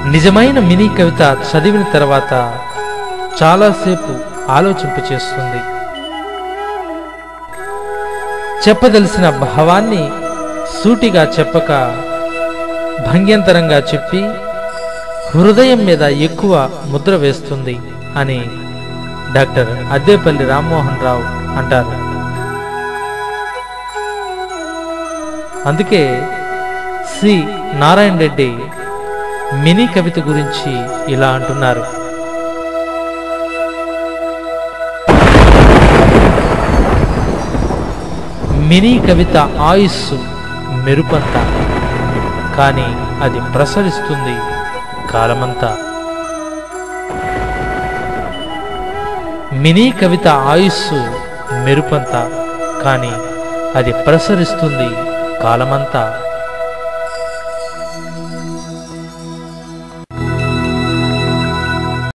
నిజమైన మినీ కవిత చదివిన తర్వాత చాలాసేపు ఆలోచింపచేస్తుంది చెప్పదలిసిన భావాన్ని సూటిగా చెప్పక భంగ్యంతరంగా చెప్పి హృదయం మీద ఎక్కువ ముద్ర వేస్తుంది అని డాక్టర్ అద్దేపల్లి రామ్మోహన్ రావు అంటారు అందుకే సి నారాయణ రెడ్డి మినీ కవిత గురించి ఇలా అంటున్నారు మినీ కవిత ఆయుస్సు మెరుపంత కానీ అది ప్రసరిస్తుంది కాలమంతా మినీ కవిత ఆయుస్సు మెరుపంత కానీ అది ప్రసరిస్తుంది కాలమంతా